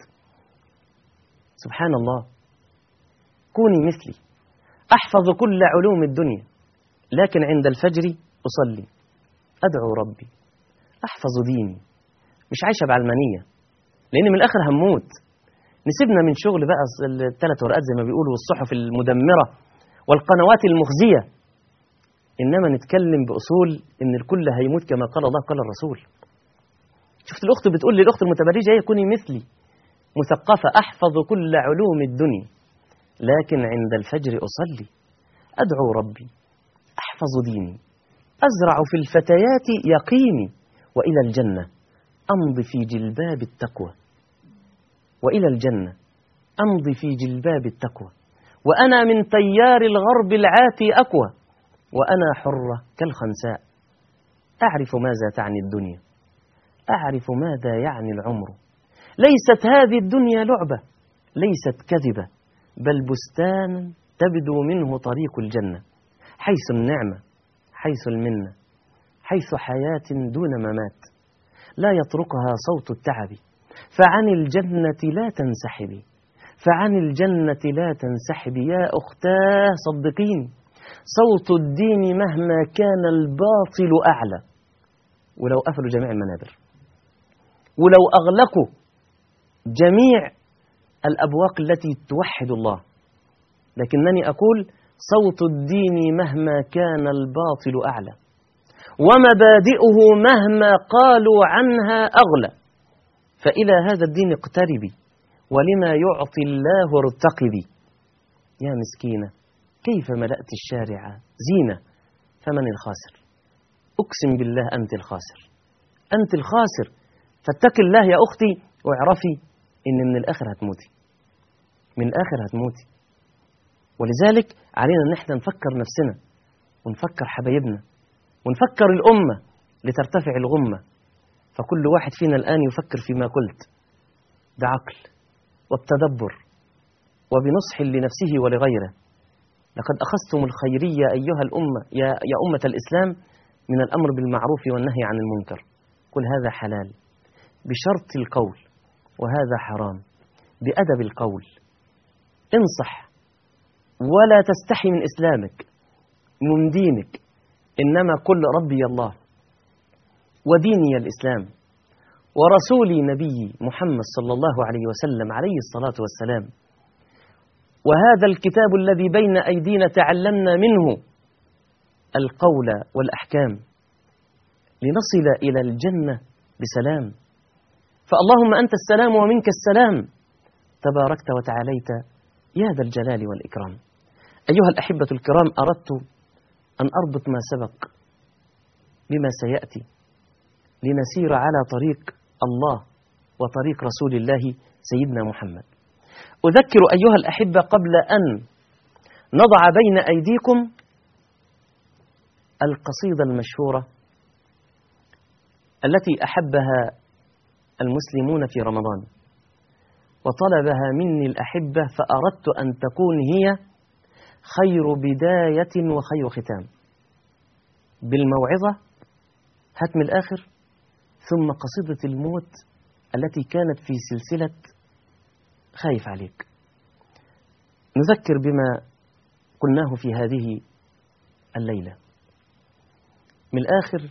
سبحان الله كوني مثلي أحفظ كل علوم الدنيا لكن عند الفجر أصلي أدعو ربي أحفظ ديني مش عايشة بعلمانية لأن من الآخر هموت نسيبنا من شغل بقى الثلاث ورقات زي ما بيقولوا والصحف المدمرة والقنوات المخزية إنما نتكلم بأصول إن الكل هيموت كما قال الله قال الرسول شفت الأخت بتقول لي الأخت المتبرجة هي كوني مثلي مثقفة أحفظ كل علوم الدنيا لكن عند الفجر أصلي أدعو ربي أحفظ ديني أزرع في الفتيات يقيني وإلى الجنة أمضي في جلباب التقوى وإلى الجنة أمضي في جلباب التقوى وأنا من تيار الغرب العاتي أقوى وأنا حرة كالخنساء أعرف ماذا تعني الدنيا أعرف ماذا يعني العمر ليست هذه الدنيا لعبة ليست كذبة بل بستان تبدو منه طريق الجنة حيث النعمة حيث المنة حيث حياة دون ممات لا يطرقها صوت التعب فعن الجنة لا تنسحبي فعن الجنة لا تنسحبي يا أختاه صدقيني صوت الدين مهما كان الباطل أعلى ولو قفلوا جميع المنابر ولو أغلقوا جميع الأبواق التي توحد الله لكنني أقول صوت الدين مهما كان الباطل أعلى ومبادئه مهما قالوا عنها أغلى فإلى هذا الدين اقتربي ولما يعطي الله ارتقبي يا مسكينة كيف ملأت الشارع زينة فمن الخاسر أقسم بالله أنت الخاسر أنت الخاسر فاتق الله يا أختي واعرفي إن من الآخر هتموتي من الآخر هتموتي ولذلك علينا أن احنا نفكر نفسنا ونفكر حبايبنا ونفكر الأمة لترتفع الغمة فكل واحد فينا الآن يفكر فيما قلت بعقل وبتدبر وبنصح لنفسه ولغيره لقد أخذتم الخيرية أيها الأمة يا, يا أمة الإسلام من الأمر بالمعروف والنهي عن المنكر قل هذا حلال بشرط القول وهذا حرام بأدب القول انصح ولا تستحي من إسلامك من دينك إنما قل ربي الله وديني الإسلام ورسولي نبي محمد صلى الله عليه وسلم عليه الصلاة والسلام وهذا الكتاب الذي بين أيدينا تعلمنا منه القول والأحكام لنصل إلى الجنة بسلام فاللهم أنت السلام ومنك السلام تباركت وتعاليت يا ذا الجلال والإكرام أيها الأحبة الكرام أردت أن أربط ما سبق بما سيأتي لنسير على طريق الله وطريق رسول الله سيدنا محمد أذكر أيها الأحبة قبل أن نضع بين أيديكم القصيدة المشهورة التي أحبها المسلمون في رمضان وطلبها مني الأحبة فأردت أن تكون هي خير بداية وخير ختام بالموعظة هتم الآخر ثم قصيدة الموت التي كانت في سلسلة خايف عليك نذكر بما قلناه في هذه الليلة من الآخر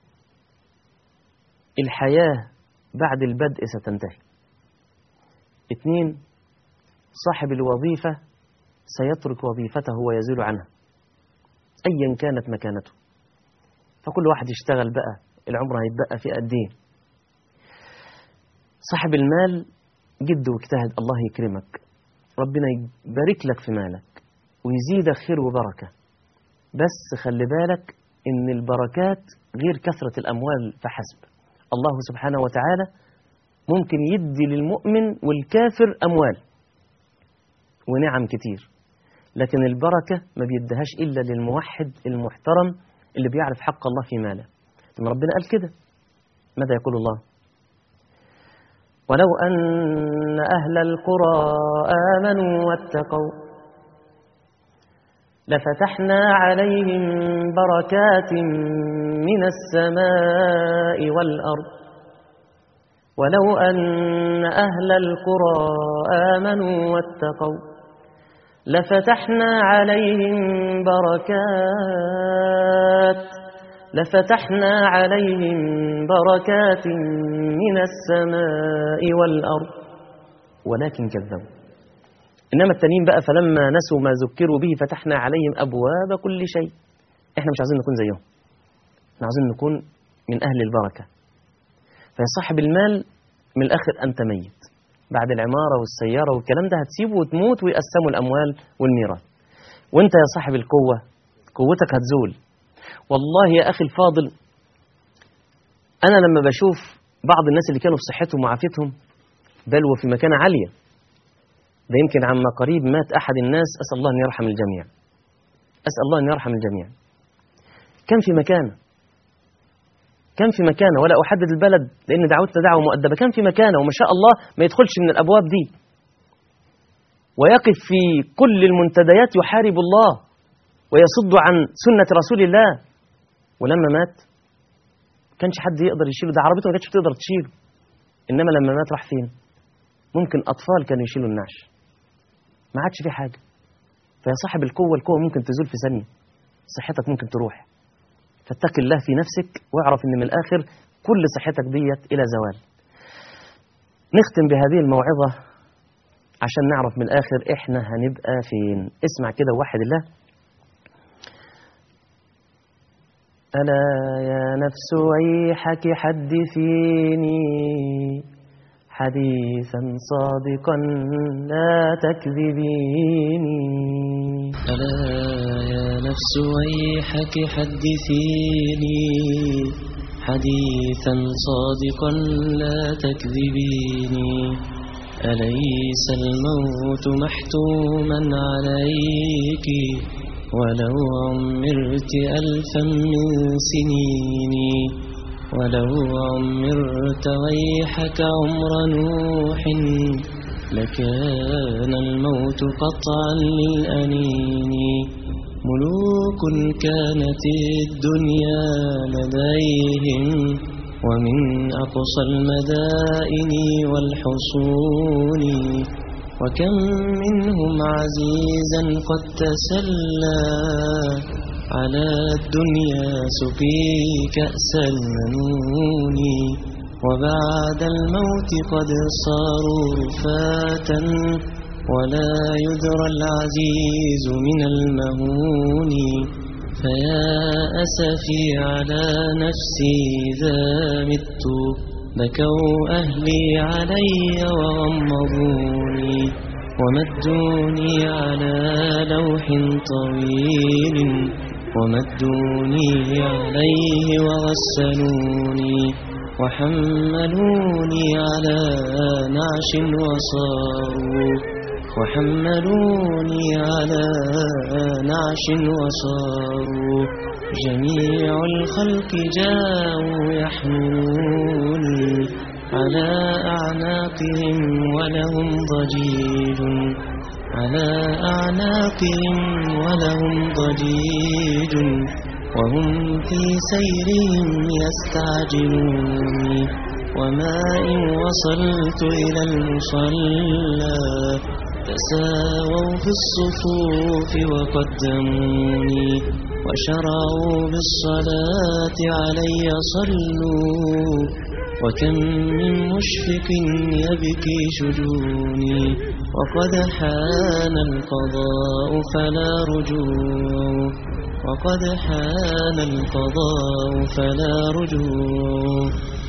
الحياة بعد البدء ستنتهي اثنين صاحب الوظيفة سيترك وظيفته ويزول عنها أيا كانت مكانته فكل واحد يشتغل بقى العمر هيتبقى في قد ايه صاحب المال جد واجتهد الله يكرمك ربنا يبارك لك في مالك ويزيدك خير وبركة بس خلي بالك إن البركات غير كثرة الأموال فحسب الله سبحانه وتعالى ممكن يدي للمؤمن والكافر أموال ونعم كتير لكن البركة ما بيدهاش إلا للموحد المحترم اللي بيعرف حق الله في ماله لما ربنا قال كده ماذا يقول الله ولو أن أهل القرى آمنوا واتقوا لفتحنا عليهم بركات من السماء والأرض ولو أن أهل القرى آمنوا واتقوا لفتحنا عليهم بركات لفتحنا عليهم بركات من السماء والأرض ولكن كذبوا إنما التانيين بقى فلما نسوا ما ذكروا به فتحنا عليهم أبواب كل شيء إحنا مش عايزين نكون زيهم إحنا عايزين نكون من أهل البركة فيا صاحب المال من الآخر أنت ميت بعد العمارة والسيارة والكلام ده هتسيبه وتموت ويقسموا الأموال والميراث وانت يا صاحب القوة قوتك هتزول والله يا أخي الفاضل أنا لما بشوف بعض الناس اللي كانوا في صحتهم وعافيتهم بل وفي مكانة عالية ده يمكن عما قريب مات أحد الناس أسأل الله أن يرحم الجميع أسأل الله أن يرحم الجميع كان في مكانه كان في مكانه ولا أحدد البلد لأن دعوتنا دعوة مؤدبة كان في مكانه وما شاء الله ما يدخلش من الأبواب دي ويقف في كل المنتديات يحارب الله ويصد عن سنة رسول الله ولما مات كانش حد يقدر يشيله ده عربيته ما كانتش بتقدر تشيله إنما لما مات راح فين ممكن أطفال كانوا يشيلوا النعش ما عادش في حاجة فيا صاحب القوة القوة ممكن تزول في ثانية صحتك ممكن تروح فاتق الله في نفسك واعرف ان من الاخر كل صحتك ديت الى زوال نختم بهذه الموعظة عشان نعرف من الاخر احنا هنبقى فين اسمع كده وحد الله ألا يا نفس ويحك حدثيني حديثا صادقا لا تكذبيني ألا يا نفس ويحك حدثيني حديثا صادقا لا تكذبيني أليس الموت محتوما عليك ولو عمرت ألفا من سنين ولو عمرت ويحك عمر نوح لكان الموت قطعا للأنين ملوك كانت الدنيا لديهم ومن أقصى المدائن والحصون وكم منهم عزيزا قد تسلى على الدنيا سقي كأس المنون وبعد الموت قد صاروا رفاتا ولا يدرى العزيز من المهون فيا أسفي على نفسي إذا مت بكوا أهلي علي وغمضوني ومدوني على لوح طويل ومدوني عليه وغسلوني وحملوني على نعش وصاروا وحملوني على نعش وصاروا جميع الخلق جاءوا يحملوني على أعناقهم ولهم ضجيج على أعناقهم ولهم ضجيج وهم في سيرهم يستعجلون وما إن وصلت إلى المصلى تساووا في الصفوف وقدموني وشرعوا بالصلاة علي صلوا وكم من مشفق يبكي شجوني وقد حان القضاء فلا رجوع وقد حان القضاء فلا رجوع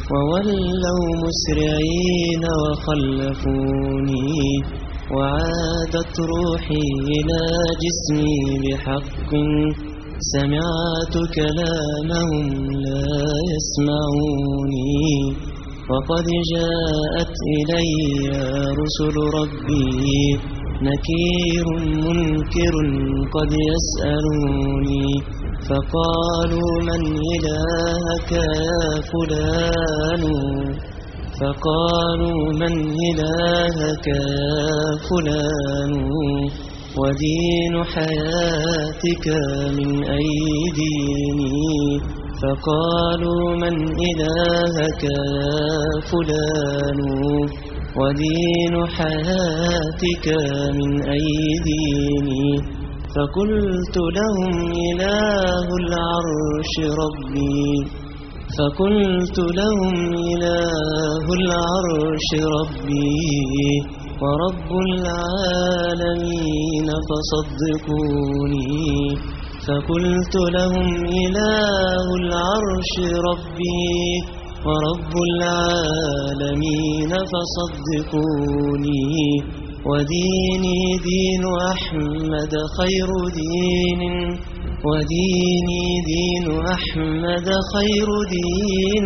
وولوا مسرعين وخلفوني وعادت روحي إلى جسمي بحق سمعت كلامهم لا يسمعوني وقد جاءت إلي رسل ربي نكير منكر قد يسألوني فقالوا من إلهك يا فلان فقالوا من إلهك يا فلان ودين حياتك من أي ديني فقالوا من إلهك يا فلان ودين حياتك من أي ديني فقلت لهم إله العرش ربي فقلت لهم إله العرش ربي ورب العالمين فصدقوني فقلت لهم إله العرش ربي ورب العالمين فصدقوني وديني دين أحمد خير دين وديني دين أحمد خير دين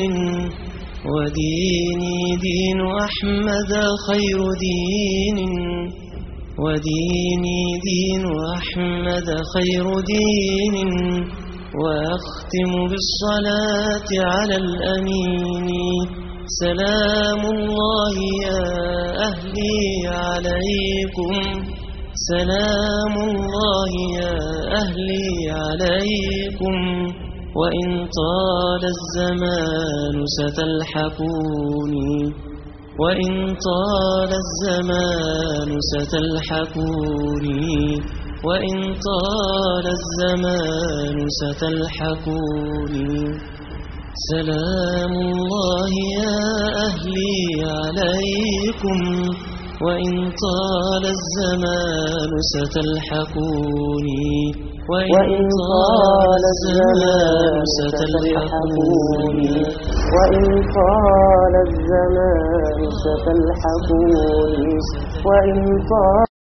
وديني دين أحمد خير دين وديني دين أحمد خير دين وأختم بالصلاة على الأمين سلام الله يا أهلي عليكم سلام الله يا أهلي عليكم وإن طال الزمان ستلحقوني وإن طال الزمان ستلحقوني وإن طال الزمان ستلحقوني سلام الله يا أهلي عليكم وإن طال الزمان ستلحقوني وإن طال الزمان ستلحقوني وإن طال الزمان ستلحقوني وإن طال